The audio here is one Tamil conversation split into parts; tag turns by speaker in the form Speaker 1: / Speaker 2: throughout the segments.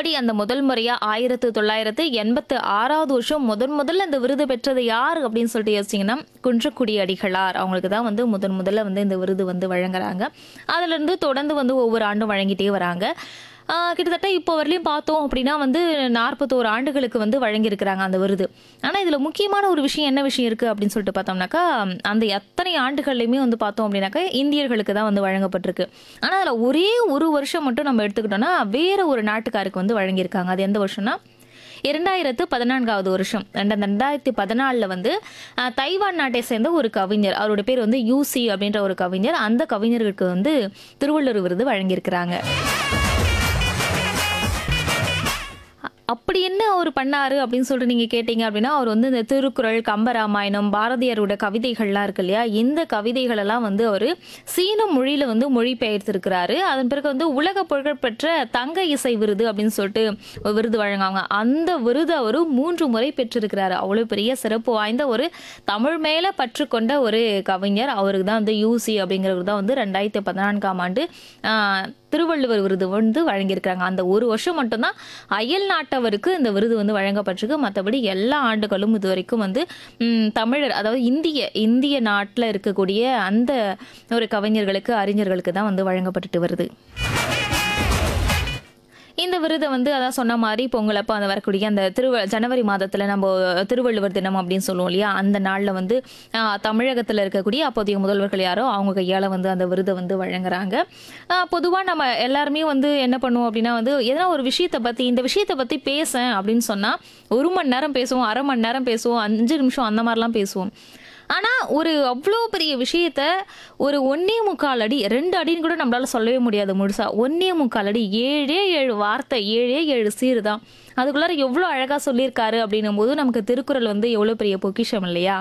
Speaker 1: முன்னாடி அந்த முதல் முறையா ஆயிரத்து தொள்ளாயிரத்து எண்பத்து ஆறாவது வருஷம் முதன் முதல்ல இந்த விருது பெற்றது யார் அப்படின்னு சொல்லிட்டு யோசிச்சிங்கன்னா குன்றக்குடி அடிகளார் அவங்களுக்கு தான் வந்து முதன் முதல்ல வந்து இந்த விருது வந்து வழங்குறாங்க அதுல இருந்து தொடர்ந்து வந்து ஒவ்வொரு ஆண்டும் வழங்கிட்டே வராங்க ஆஹ் கிட்டத்தட்ட இப்போ வரலையும் பார்த்தோம் அப்படின்னா வந்து நாற்பத்தோரு ஆண்டுகளுக்கு வந்து வழங்கியிருக்கிறாங்க அந்த விருது ஆனால் இதில் முக்கியமான ஒரு விஷயம் என்ன விஷயம் இருக்குது அப்படின்னு சொல்லிட்டு பார்த்தோம்னாக்கா அந்த எத்தனை ஆண்டுகள்லையுமே வந்து பார்த்தோம் அப்படின்னாக்கா இந்தியர்களுக்கு தான் வந்து வழங்கப்பட்டிருக்கு ஆனால் அதில் ஒரே ஒரு வருஷம் மட்டும் நம்ம எடுத்துக்கிட்டோம்னா வேற ஒரு நாட்டுக்காருக்கு வந்து வழங்கியிருக்காங்க அது எந்த வருஷம்னா இரண்டாயிரத்து பதினான்காவது வருஷம் ரெண்டு ரெண்டாயிரத்தி பதினாலில் வந்து அஹ், தைவான் நாட்டை சேர்ந்த ஒரு கவிஞர் அவரோட பேர் வந்து யூசி அப்படின்ற ஒரு கவிஞர் அந்த கவிஞருக்கு வந்து திருவள்ளுவர் விருது வழங்கியிருக்கிறாங்க அப்படி என்ன அவர் பண்ணாரு அப்படின்னு சொல்லிட்டு நீங்க கேட்டீங்க அப்படின்னா அவர் வந்து இந்த திருக்குறள் கம்பராமாயணம் பாரதியாரோட கவிதைகள்லாம் இருக்கு இல்லையா இந்த கவிதைகள் எல்லாம் வந்து அவர் சீன மொழியில வந்து மொழிபெயர்த்திருக்கிறாரு அதன் பிறகு வந்து உலக புகழ்பெற்ற தங்க இசை விருது அப்படின்னு சொல்லிட்டு ஒரு விருது வழங்குவாங்க அந்த விருது அவர் மூன்று முறை பெற்றிருக்கிறாரு அவ்வளவு பெரிய சிறப்பு வாய்ந்த ஒரு தமிழ் மேல பற்று கொண்ட ஒரு கவிஞர் அவருக்கு தான் வந்து யூசி அப்படிங்கிறவர் தான் வந்து ரெண்டாயிரத்தி பதினான்காம் ஆண்டு ஆஹ், திருவள்ளுவர் விருது வந்து வழங்கியிருக்காங்க அந்த ஒரு வருஷம் மட்டும்தான் அயல் நாட்டவருக்கு இந்த விருது வந்து வழங்கப்பட்டிருக்கு மற்றபடி எல்லா ஆண்டுகளும் இது வரைக்கும் வந்து ம், தமிழர் அதாவது இந்திய இந்திய நாட்டில் இருக்கக்கூடிய அந்த ஒரு கவிஞர்களுக்கு அறிஞர்களுக்கு தான் வந்து வழங்கப்பட்டுட்டு வருது இந்த விருதை வந்து அதான் சொன்ன மாதிரி பொங்கல் அப்போ அந்த வரக்கூடிய அந்த திருவ ஜனவரி மாதத்தில் நம்ம திருவள்ளுவர் தினம் அப்படின்னு சொல்லுவோம் இல்லையா அந்த நாளில் வந்து தமிழகத்தில் இருக்கக்கூடிய அப்போதைய முதல்வர்கள் யாரோ அவங்க கையால் வந்து அந்த விருதை வந்து வழங்குறாங்க பொதுவாக நம்ம எல்லாருமே வந்து என்ன பண்ணுவோம் அப்படின்னா வந்து எதனா ஒரு விஷயத்தை பற்றி இந்த விஷயத்தை பற்றி பேசேன் அப்படின்னு சொன்னால் ஒரு மணி நேரம் பேசுவோம் அரை மணி நேரம் பேசுவோம் அஞ்சு நிமிஷம் அந்த மாதிரிலாம் பேசுவோம் ஆனால் ஒரு அவ்வளோ பெரிய விஷயத்த ஒரு ஒன்னே முக்கால் அடி ரெண்டு அடின்னு கூட நம்மளால சொல்லவே முடியாது முழுசா ஒன்னே முக்கால் அடி ஏழே ஏழு வார்த்தை ஏழே ஏழு சீர் தான் அதுக்குள்ளார எவ்வளோ அழகாக சொல்லியிருக்காரு அப்படின்னும் போது நமக்கு திருக்குறள் வந்து எவ்வளோ பெரிய பொக்கிஷம் இல்லையா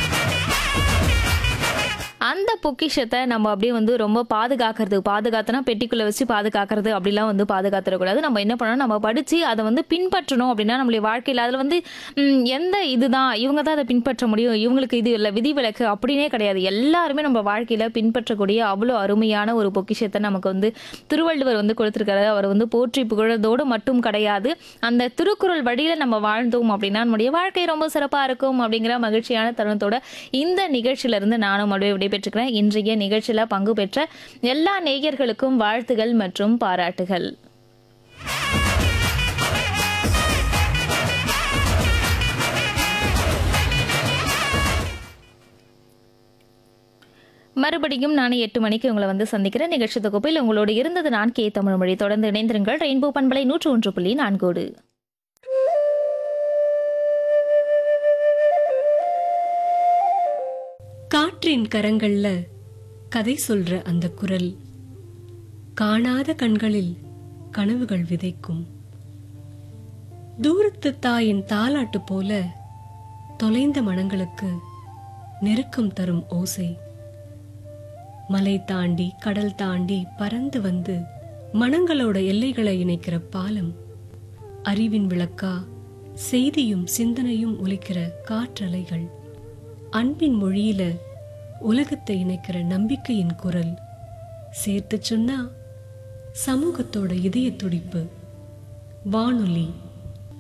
Speaker 1: அந்த பொக்கிஷத்தை நம்ம அப்படியே வந்து ரொம்ப பாதுகாக்கிறது பாதுகாத்துனா பெட்டிக்குள்ளே வச்சு பாதுகாக்கிறது அப்படிலாம் வந்து பாதுகாத்துடக்கூடாது நம்ம என்ன பண்ணணும் நம்ம படித்து அதை வந்து பின்பற்றணும் அப்படின்னா நம்மளுடைய வாழ்க்கையில் அதில் வந்து ம், எந்த இதுதான் இவங்க தான் அதை பின்பற்ற முடியும் இவங்களுக்கு இது இல்லை விதிவிலக்கு அப்படின்னே கிடையாது எல்லாருமே நம்ம வாழ்க்கையில் பின்பற்றக்கூடிய அவ்வளோ அருமையான ஒரு பொக்கிஷத்தை நமக்கு வந்து திருவள்ளுவர் வந்து கொடுத்துருக்காரு அவர் வந்து போற்றி புகழதோடு மட்டும் கிடையாது அந்த திருக்குறள் வழியில் நம்ம வாழ்ந்தோம் அப்படின்னா நம்முடைய வாழ்க்கை ரொம்ப சிறப்பாக இருக்கும் அப்படிங்கிற மகிழ்ச்சியான தருணத்தோட இந்த நிகழ்ச்சியிலிருந்து நானும் அப்படியே விடைபெற்றுக்கிறேன் இன்றைய நிகழ்ச்சியில் பங்கு பெற்ற எல்லா நேயர்களுக்கும் வாழ்த்துகள் மற்றும் பாராட்டுகள் மறுபடியும் நான் எட்டு மணிக்கு உங்களை வந்து சந்திக்கிறேன் நிகழ்ச்சி தொகுப்பில் உங்களோடு இருந்தது நான் கே தமிழ்மொழி தொடர்ந்து இணைந்திருங்கள் ரெயின்போ பண்பலை நூற்று ஒன்று புள்ளி நான்கோடு
Speaker 2: காற்றின் கரங்கள்ல கதை சொல்ற அந்த குரல் காணாத கண்களில் கனவுகள் விதைக்கும் தூரத்து தாயின் தாலாட்டு போல தொலைந்த மனங்களுக்கு நெருக்கம் தரும் ஓசை மலை தாண்டி கடல் தாண்டி பறந்து வந்து மனங்களோட எல்லைகளை இணைக்கிற பாலம் அறிவின் விளக்கா செய்தியும் சிந்தனையும் ஒலிக்கிற காற்றலைகள் அன்பின் மொழியில உலகத்தை இணைக்கிற நம்பிக்கையின் குரல் சேர்த்து சொன்னா சமூகத்தோட இதய துடிப்பு வானொலி